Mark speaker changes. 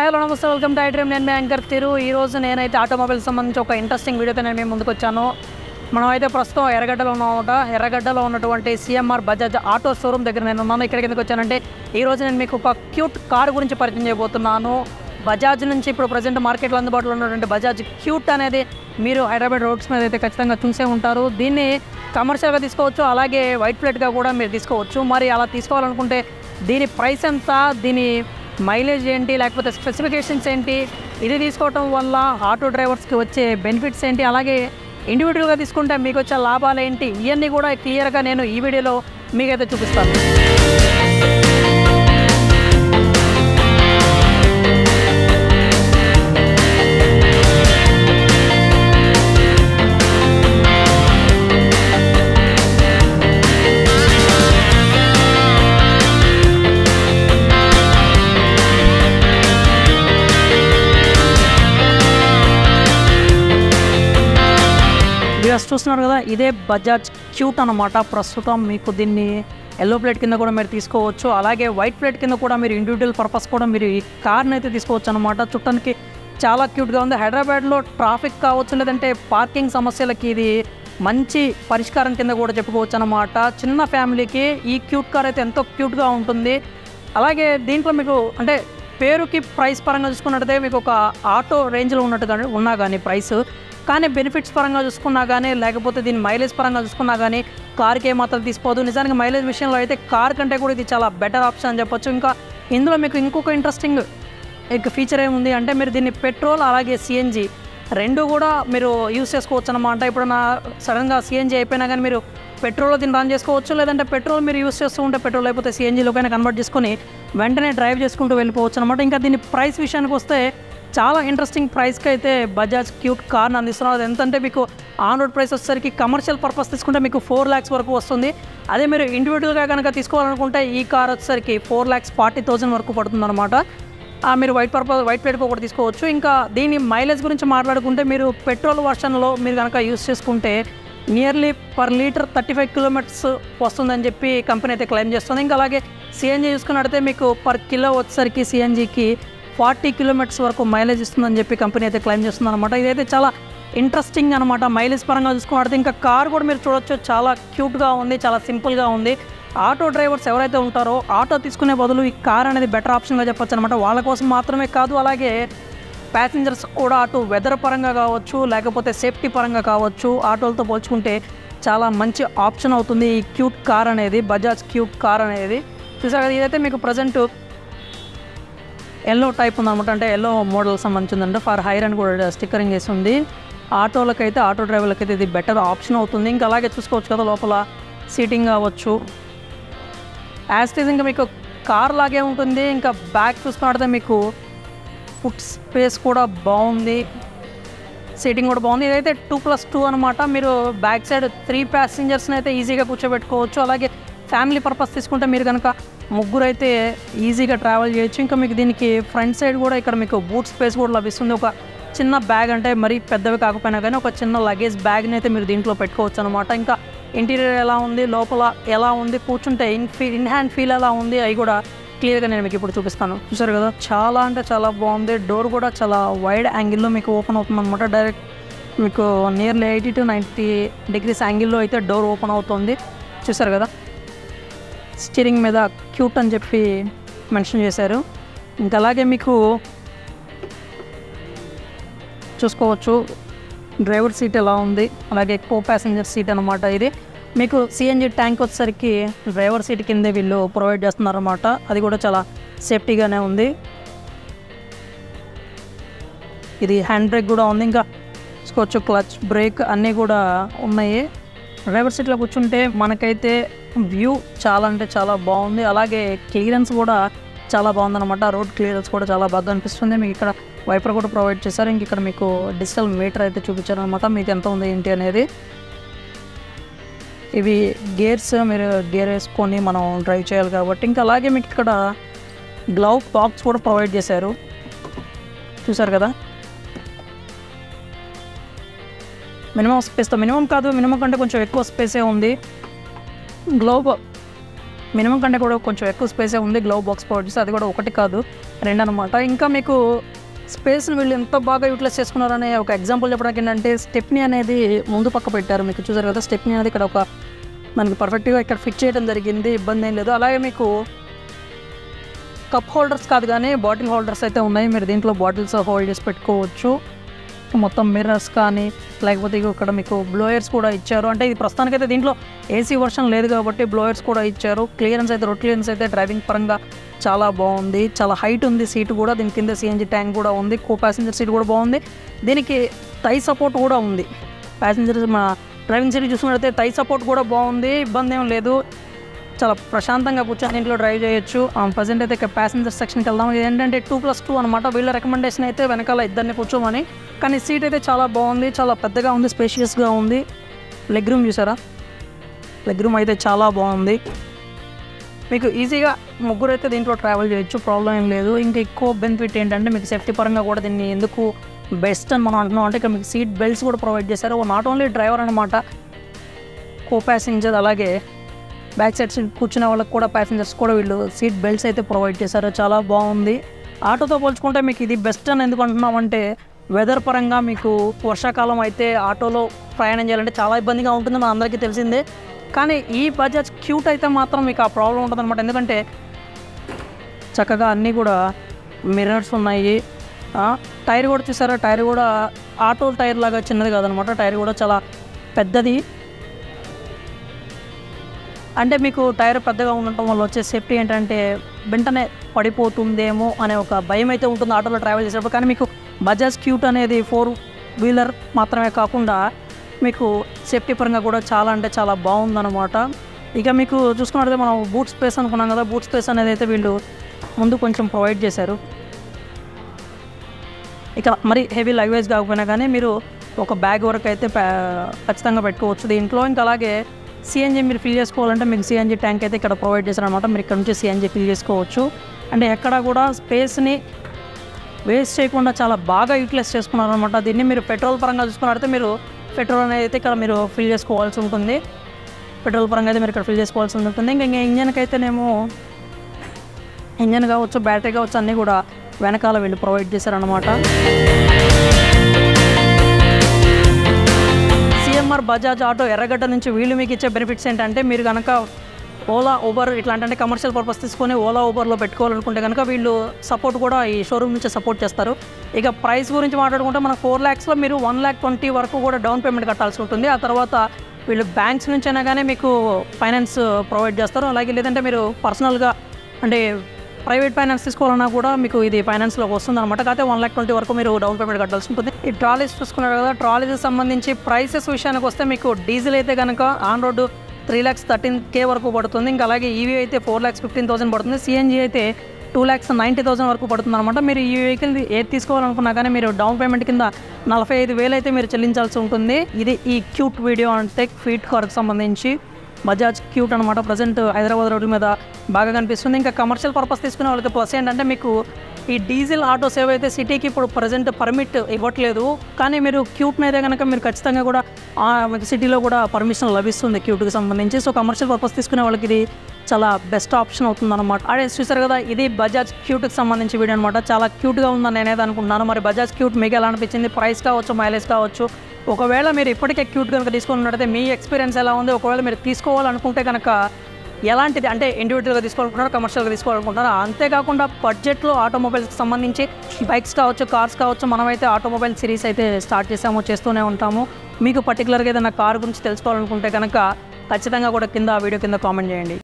Speaker 1: hello నమస్తే welcome to iDream నేను మీ anchor తిరు ఈ రోజు నేనైతే ఆటోమొబైల్ సంబంధించి ఒక ఇంట్రెస్టింగ్ వీడియోతో నేను మీ ముందుకు వచ్చాను మనం అయితే ప్రస్తుతం ఎర్రగడ్డలో ఉన్నామట ఎర్రగడ్డలో ఉన్నటువంటి సిఎంఆర్ బజాజ్ ఆటో షోరూమ్ దగ్గర నేను ఉన్నాను ఇక్కడికి ఎందుకు వచ్చానంటే ఈ రోజు నేను మీకు ఒక క్యూట్ కార్ గురించి పరిచయం చేయబోతున్నాను బజాజ్ నుంచి ఇప్పుడు ప్రజెంట్ మార్కెట్లో అందుబాటులో ఉన్నటువంటి బజాజ్ క్యూట్ అనేది మీరు హైదరాబాద్ రోడ్స్ మీద అయితే ఖచ్చితంగా చూసే ఉంటారు దీన్ని కమర్షియల్గా తీసుకోవచ్చు అలాగే వైట్ ప్లేట్గా కూడా మీరు తీసుకోవచ్చు మరి అలా తీసుకోవాలనుకుంటే దీని ప్రైస్ ఎంత దీని మైలేజ్ ఏంటి లేకపోతే స్పెసిఫికేషన్స్ ఏంటి ఇది తీసుకోవటం వల్ల ఆటో డ్రైవర్స్కి వచ్చే బెనిఫిట్స్ ఏంటి అలాగే ఇండివిజువల్గా తీసుకుంటే మీకు వచ్చే లాభాలు ఏంటి ఇవన్నీ కూడా క్లియర్గా నేను ఈ వీడియోలో మీకైతే చూపిస్తాను వ్యూస్ చూస్తున్నారు కదా ఇదే బజాజ్ క్యూట్ అనమాట ప్రస్తుతం మీకు దీన్ని ఎల్లో ప్లేట్ కింద కూడా మీరు తీసుకోవచ్చు అలాగే వైట్ ప్లేట్ కింద కూడా మీరు ఇండివిజువల్ పర్పస్ కూడా మీరు ఈ కార్ని అయితే తీసుకోవచ్చు అనమాట చుట్టానికి చాలా క్యూట్గా ఉంది హైదరాబాద్లో ట్రాఫిక్ కావచ్చు లేదంటే పార్కింగ్ సమస్యలకి ఇది మంచి పరిష్కారం కింద కూడా చెప్పుకోవచ్చు అనమాట చిన్న ఫ్యామిలీకి ఈ క్యూట్ కార్ అయితే ఎంతో క్యూట్గా ఉంటుంది అలాగే దీంట్లో మీకు అంటే పేరుకి ప్రైస్ పరంగా చూసుకున్నట్టయితే మీకు ఒక ఆటో రేంజ్లో ఉన్నట్టు కానీ ఉన్నా కానీ ప్రైస్ కానీ బెనిఫిట్స్ పరంగా చూసుకున్నా కానీ లేకపోతే దీని మైలేజ్ పరంగా చూసుకున్నా కానీ కార్కి ఏమాత్రం తీసుకోదు నిజానికి మైలేజ్ విషయంలో అయితే కార్ కంటే కూడా ఇది చాలా బెటర్ ఆప్షన్ అని చెప్పొచ్చు ఇంకా ఇందులో మీకు ఇంకొక ఇంట్రెస్టింగ్ ఇక ఫీచర్ ఏముంది అంటే మీరు దీన్ని పెట్రోల్ అలాగే సిఎన్జి రెండు కూడా మీరు యూస్ చేసుకోవచ్చు అనమాట ఇప్పుడు నా సడన్గా సిఎన్జి అయిపోయినా కానీ మీరు పెట్రోల్లో దీన్ని రన్ చేసుకోవచ్చు లేదంటే పెట్రోల్ మీరు యూస్ చేస్తూ ఉంటే పెట్రోల్ అయిపోతే సిఎన్జిలోకైనా కన్వర్ట్ చేసుకొని వెంటనే డ్రైవ్ చేసుకుంటూ వెళ్ళిపోవచ్చు అనమాట ఇంకా దీని ప్రైస్ విషయానికి వస్తే చాలా ఇంట్రెస్టింగ్ ప్రైస్కి అయితే బజాజ్ క్యూట్ కార్ని అందిస్తున్నారు అది ఎంతంటే మీకు ఆన్ రోడ్ ప్రైస్ వచ్చేసరికి కమర్షియల్ పర్పస్ తీసుకుంటే మీకు ఫోర్ ల్యాక్స్ వరకు వస్తుంది అదే మీరు ఇండివిజువల్గా కనుక తీసుకోవాలనుకుంటే ఈ కార్ వచ్చేసరికి ఫోర్ ల్యాక్స్ ఫార్టీ థౌసండ్ వరకు పడుతుంది అనమాట ఆ, మీరు వైట్ పర్పస్ వైట్ ప్లేట్ ఒకటి తీసుకోవచ్చు ఇంకా దీని మైలేజ్ గురించి మాట్లాడుకుంటే మీరు పెట్రోల్ వర్షన్లో మీరు కనుక యూస్ చేసుకుంటే nearly per litre thirty five kilometres వస్తుందని చెప్పి కంపెనీ అయితే క్లెయిమ్ చేస్తుంది ఇంకా అలాగే సిఎన్జీ చూసుకున్నట్టయితే మీకు పర్ కిలో వచ్చేసరికి సిఎన్జీకి ఫార్టీ కిలోమీటర్స్ వరకు మైలేజ్ ఇస్తుందని చెప్పి కంపెనీ అయితే క్లెయిమ్ చేస్తుంది అనమాట ఇదైతే చాలా ఇంట్రెస్టింగ్ అనమాట మైలేజ్ పరంగా చూసుకున్నట్టయితే ఇంకా కార్ కూడా మీరు చూడొచ్చు చాలా క్యూట్గా ఉంది చాలా సింపుల్గా ఉంది ఆటో డ్రైవర్స్ ఎవరైతే ఉంటారో ఆటో తీసుకునే బదులు ఈ కార్ అనేది బెటర్ ఆప్షన్గా చెప్పొచ్చు అనమాట వాళ్ళ కోసం మాత్రమే కాదు అలాగే ప్యాసింజర్స్ కూడా అటు వెదర్ పరంగా కావచ్చు లేకపోతే సేఫ్టీ పరంగా కావచ్చు ఆటోలతో పోల్చుకుంటే చాలా మంచి ఆప్షన్ అవుతుంది ఈ క్యూట్ కార్ అనేది బజాజ్ క్యూట్ కార్ అనేది చూసారు కదా ఇదైతే మీకు ప్రజెంట్ ఎల్లో టైప్ ఉందన్నమాట అంటే ఎల్లో మోడల్ సంబంధించిందంటే ఫర్ హైర్ అని కూడా స్టిక్కరింగ్ చేసి ఉంది ఆటోలకైతే ఆటో డ్రైవర్లకి అయితే ఇది బెటర్ ఆప్షన్ అవుతుంది ఇంకా అలాగే చూసుకోవచ్చు కదా లోపల సీటింగ్ కావచ్చు యాస్టీజ్ ఇంకా మీకు కార్ లాగే ఉంటుంది ఇంకా బ్యాక్ చూసుకున్నట్టయితే మీకు ఫుట్ స్పేస్ కూడా బాగుంది సీటింగ్ కూడా బాగుంది ఇదైతే టూ ప్లస్ టూ అనమాట మీరు బ్యాక్ సైడ్ త్రీ ప్యాసింజర్స్ని అయితే ఈజీగా కూర్చోబెట్టుకోవచ్చు అలాగే ఫ్యామిలీ పర్పస్ తీసుకుంటే మీరు కనుక ముగ్గురు అయితే ఈజీగా ట్రావెల్ చేయొచ్చు ఇంకా మీకు దీనికి ఫ్రంట్ సైడ్ కూడా ఇక్కడ మీకు బూట్ స్పేస్ కూడా లభిస్తుంది ఒక చిన్న బ్యాగ్ అంటే మరీ పెద్దవి కాకపోయినా కానీ ఒక చిన్న లగేజ్ బ్యాగ్ని అయితే మీరు దీంట్లో పెట్టుకోవచ్చు అనమాట ఇంకా ఇంటీరియర్ ఎలా ఉంది లోపల ఎలా ఉంది కూర్చుంటే ఇన్ ఫీ ఇన్ హ్యాండ్ ఫీల్ ఎలా ఉంది అవి కూడా క్లియర్గా నేను మీకు ఇప్పుడు చూపిస్తాను చూసారు కదా చాలా అంటే చాలా బాగుంది డోర్ కూడా చాలా వైడ్ యాంగిల్లో మీకు ఓపెన్ అవుతుంది అనమాట డైరెక్ట్ మీకు nearly eighty to ninety degrees యాంగిల్లో అయితే డోర్ ఓపెన్ అవుతుంది చూసారు కదా స్టీరింగ్ మీద క్యూట్ అని చెప్పి మెన్షన్ చేశారు ఇంకా అలాగే మీకు చూసుకోవచ్చు డ్రైవర్ సీట్ ఎలా ఉంది అలాగే కో ప్యాసింజర్ సీట్ అనమాట ఇది మీకు సిఎన్జి ట్యాంక్ వచ్చేసరికి డ్రైవర్ సీట్ కిందే వీళ్ళు ప్రొవైడ్ చేస్తున్నారన్నమాట అది కూడా చాలా సేఫ్టీగానే ఉంది ఇది హ్యాండ్ బ్రేక్ కూడా ఉంది ఇంకా చూసుకోవచ్చు క్లచ్ బ్రేక్ అన్నీ కూడా ఉన్నాయి డ్రైవర్ సీట్లో కూర్చుంటే మనకైతే వ్యూ చాలా అంటే చాలా బాగుంది అలాగే క్లియరెన్స్ కూడా చాలా బాగుందన్నమాట రోడ్ క్లియరెన్స్ కూడా చాలా బాగా అనిపిస్తుంది మీకు ఇక్కడ వైపర్ కూడా ప్రొవైడ్ చేశారు ఇంక ఇక్కడ మీకు డిజిటల్ మీటర్ అయితే చూపించారు అనమాట మీకు ఎంత ఉంది ఏంటి అనేది ఇవి గేర్స్ మీరు గేర్ వేసుకొని మనం డ్రైవ్ చేయాలి కాబట్టి ఇంకా అలాగే మీకు ఇక్కడ గ్లవ్ బాక్స్ కూడా ప్రొవైడ్ చేశారు చూసారు కదా మినిమం స్పేస్తో మినిమం కాదు మినిమం కంటే కొంచెం ఎక్కువ స్పేసే ఉంది గ్లోబ్ మినిమం కంటే కూడా కొంచెం ఎక్కువ స్పేసే ఉంది గ్లవ్ బాక్స్ ప్రొవైడ్ చేసి అది కూడా ఒకటి కాదు రెండు అనమాట ఇంకా మీకు స్పేస్ని వీళ్ళు ఎంత బాగా యూటిలైజ్ చేసుకున్నారనే ఒక ఎగ్జాంపుల్ చెప్పడానికి ఏంటంటే స్టెప్నీ అనేది ముందు పక్క పెట్టారు మీకు చూసారు కదా స్టెప్నీ అనేది ఇక్కడ ఒక మనకి పర్ఫెక్ట్గా ఇక్కడ ఫిట్ చేయడం జరిగింది ఇబ్బంది ఏం లేదు అలాగే మీకు కప్ హోల్డర్స్ కాదు కానీ బాటిల్ హోల్డర్స్ అయితే ఉన్నాయి మీరు దీంట్లో బాటిల్స్ హోల్డ్ చేసి పెట్టుకోవచ్చు మొత్తం మిర్రర్స్ కానీ లేకపోతే ఇగో ఇక్కడ మీకు బ్లోయర్స్ కూడా ఇచ్చారు అంటే ఇది ప్రస్తుతానికైతే దీంట్లో ఏసీ వర్షన్ లేదు కాబట్టి బ్లోయర్స్ కూడా ఇచ్చారు క్లియరెన్స్ అయితే రోడ్ క్లియరెన్స్ అయితే డ్రైవింగ్ పరంగా చాలా బాగుంది చాలా హైట్ ఉంది సీట్ కూడా దీని కింద సిఎన్జి ట్యాంక్ కూడా ఉంది కో ప్యాసింజర్ సీట్ కూడా బాగుంది దీనికి టై సపోర్ట్ కూడా ఉంది ప్యాసింజర్ మన డ్రైవింగ్ సీట్ చూసుకున్నట్లయితే టై సపోర్ట్ కూడా బాగుంది ఇబ్బంది ఏం లేదు చాలా ప్రశాంతంగా కూర్చొని ఇంట్లో డ్రైవ్ చేయొచ్చు ప్రజెంట్ అయితే ఇక్కడ ప్యాసింజర్ సెక్షన్కి వెళ్దాం ఇది ఏంటంటే టూ ప్లస్ టూ అనమాట వీళ్ళ రికమెండేషన్ అయితే వెనకాల ఇద్దరిని కూర్చోమని కానీ సీట్ అయితే చాలా బాగుంది చాలా పెద్దగా ఉంది స్పేషియస్గా ఉంది లెగ్ రూమ్ చూసారా లెగ్ రూమ్ అయితే చాలా బాగుంది మీకు ఈజీగా ముగ్గురు అయితే దీంట్లో ట్రావెల్ చేయొచ్చు ప్రాబ్లం ఏం లేదు ఇంకా ఎక్కువ బెనిఫిట్ ఏంటంటే మీకు సేఫ్టీ పరంగా కూడా దీన్ని ఎందుకు బెస్ట్ అని మనం అంటున్నాం అంటే ఇక్కడ మీకు సీట్ బెల్ట్స్ కూడా ప్రొవైడ్ చేశారు నాట్ ఓన్లీ డ్రైవర్ అనమాట కో ప్యాసింజర్ అలాగే బ్యాక్ సైడ్ సీట్ కూర్చునే వాళ్ళకి కూడా ప్యాసింజర్స్ కూడా వీళ్ళు సీట్ బెల్ట్స్ అయితే ప్రొవైడ్ చేశారు చాలా బాగుంది ఆటోతో పోల్చుకుంటే మీకు ఇది బెస్ట్ అని ఎందుకు అంటున్నామంటే వెదర్ పరంగా మీకు వర్షాకాలం అయితే ఆటోలో ప్రయాణం చేయాలంటే చాలా ఇబ్బందిగా ఉంటుంది మన అందరికీ తెలిసిందే కానీ ఈ బజాజ్ క్యూట్ అయితే మాత్రం మీకు ఆ ప్రాబ్లం ఉంటుంది అనమాట ఎందుకంటే చక్కగా అన్నీ కూడా మిర్రర్స్ ఉన్నాయి ఆ, టైర్ కూడా చూసారా టైర్ కూడా ఆటో టైర్ లాగా చిన్నది కాదనమాట టైర్ కూడా చాలా పెద్దది అంటే మీకు టైర్ పెద్దగా ఉండటం వల్ల వచ్చే సేఫ్టీ ఏంటంటే వెంటనే పడిపోతుందేమో అనే ఒక భయం అయితే ఉంటుంది ఆటోలో ట్రావెల్ చేసేటప్పుడు కానీ మీకు బజాజ్ క్యూట్ అనేది ఫోర్ వీలర్ మాత్రమే కాకుండా మీకు సేఫ్టీ పరంగా కూడా చాలా అంటే చాలా బాగుందన్నమాట ఇక మీకు చూసుకున్నట్లయితే మనం బూట్ స్పేస్ అనుకున్నాం కదా బూట్ స్పేస్ అనేది అయితే వీళ్ళు ముందు కొంచెం ప్రొవైడ్ చేశారు ఇక మరి హెవీ లగేజ్ కాకపోయినా కానీ మీరు ఒక బ్యాగ్ వరకు అయితే ప్యా- ఖచ్చితంగా పెట్టుకోవచ్చు దీంట్లో ఇంకా అలాగే సిఎన్జి మీరు ఫిల్ చేసుకోవాలంటే మీకు సిఎన్జి ట్యాంక్ అయితే ఇక్కడ ప్రొవైడ్ చేశారనమాట మీరు ఇక్కడ నుంచి సిఎన్జి ఫిల్ చేసుకోవచ్చు అంటే ఎక్కడ కూడా స్పేస్ని వేస్ట్ చేయకుండా చాలా బాగా యూటిలైజ్ చేసుకున్నారనమాట దీన్ని మీరు పెట్రోల్ పరంగా చూసుకున్నట్లయితే మీరు పెట్రోల్ అనేది అయితే ఇక్కడ మీరు ఫిల్ చేసుకోవాల్సి ఉంటుంది పెట్రోల్ పరంగా అయితే మీరు ఇక్కడ ఫిల్ చేసుకోవాల్సి ఉంటుంది ఇంకా ఇంకా ఇంజన్కి అయితేనేమో ఇంజన్ కావచ్చు బ్యాటరీ కావచ్చు అన్నీ కూడా వెనకాల వీళ్ళు ప్రొవైడ్ చేశారనమాట సిఎంఆర్ బజాజ్ ఆటో ఎర్రగడ్డ నుంచి వీళ్ళు మీకు ఇచ్చే బెనిఫిట్స్ ఏంటంటే మీరు కనుక ఓలా ఊబర్ ఇట్లాంటి అంటే కమర్షియల్ పర్పస్ తీసుకొని ఓలా ఊబర్లో పెట్టుకోవాలనుకుంటే కనుక వీళ్ళు సపోర్ట్ కూడా ఈ షోరూమ్ నుంచి సపోర్ట్ చేస్తారు ఇక ప్రైస్ గురించి మాట్లాడుకుంటే మనకు ఫోర్ ల్యాక్స్లో మీరు వన్ ల్యాక్ ట్వంటీ వరకు కూడా డౌన్ పేమెంట్ కట్టాల్సి ఉంటుంది ఆ తర్వాత వీళ్ళు బ్యాంక్స్ నుంచి అయినా కానీ మీకు ఫైనాన్స్ ప్రొవైడ్ చేస్తారు అలాగే లేదంటే మీరు పర్సనల్గా అంటే ప్రైవేట్ ఫైనాన్స్ తీసుకోవాలన్నా కూడా మీకు ఇది ఫైనాన్స్లోకి వస్తుంది అనమాట కాకపోతే వన్ ల్యాక్ ట్వంటీ వరకు మీరు డౌన్ పేమెంట్ కట్టాల్సి ఉంటుంది ఈ ట్రాలీస్ చూసుకున్నారు కదా ట్రాలీస్ సంబంధించి ప్రైసెస్ విషయానికి వస్తే మీకు డీజిల్ అయితే కనుక on road three lakhs thirteen K వరకు పడుతుంది ఇంకా అలాగే ఈవీ అయితే ఫోర్ ల్యాక్స్ ఫిఫ్టీన్ థౌసండ్ పడుతుంది సిఎన్జీ అయితే టూ ల్యాక్స్ నైంటీ థౌసండ్ వరకు పడుతుంది అనమాట మీరు ఈ వెహికల్ ఏది తీసుకోవాలనుకున్నా కానీ మీరు డౌన్ పేమెంట్ కింద నలభై ఐదు వేలు అయితే మీరు చెల్లించాల్సి ఉంటుంది ఇది ఈ క్యూట్ వీడియో అంటే ఫీట్ కార్కి సంబంధించి బజాజ్ క్యూట్ అనమాట ప్రజెంట్ హైదరాబాద్ రోడ్ల మీద బాగా కనిపిస్తుంది ఇంకా కమర్షియల్ పర్పస్ తీసుకునే వాళ్ళకి ప్లస్ ఏంటంటే మీకు ఈ డీజిల్ ఆటో సేవ్ అయితే సిటీకి ఇప్పుడు ప్రజెంట్ పర్మిట్ ఇవ్వట్లేదు కానీ మీరు క్యూట్ మీద కనుక మీరు ఖచ్చితంగా కూడా ఆ, మీకు సిటీలో కూడా పర్మిషన్ లభిస్తుంది క్యూట్కి సంబంధించి సో కమర్షియల్ పర్పస్ తీసుకునే వాళ్ళకి ఇది చాలా బెస్ట్ ఆప్షన్ అవుతుంది అనమాట అదే చూసారు కదా ఇది బజాజ్ క్యూట్కి సంబంధించి వీడియో అనమాట చాలా క్యూట్గా ఉందని నేనైతే అనుకుంటున్నాను మరి బజాజ్ క్యూట్ మీకు ఎలా అనిపించింది ప్రైస్ కావచ్చు మైలేజ్ కావచ్చు ఒకవేళ మీరు ఇప్పటికే క్యూట్ కనుక తీసుకున్నట్టయితే మీ ఎక్స్పీరియన్స్ ఎలా ఉంది ఒకవేళ మీరు తీసుకోవాలనుకుంటే కనుక ఎలాంటిది అంటే ఇండివిజువల్గా తీసుకోవాలనుకుంటారా కమర్షియల్గా తీసుకోవాలనుకుంటారా అంతేకాకుండా బడ్జెట్లో ఆటోమొబైల్స్కి సంబంధించి బైక్స్ కావచ్చు కార్స్ కావచ్చు మనమైతే ఆటోమొబైల్ సిరీస్ అయితే స్టార్ట్ చేసాము చేస్తూనే ఉంటాము మీకు పర్టికులర్గా ఏదైనా కార్ గురించి తెలుసుకోవాలనుకుంటే కనుక ఖచ్చితంగా కూడా కింద ఆ వీడియో కింద కామెంట్ చేయండి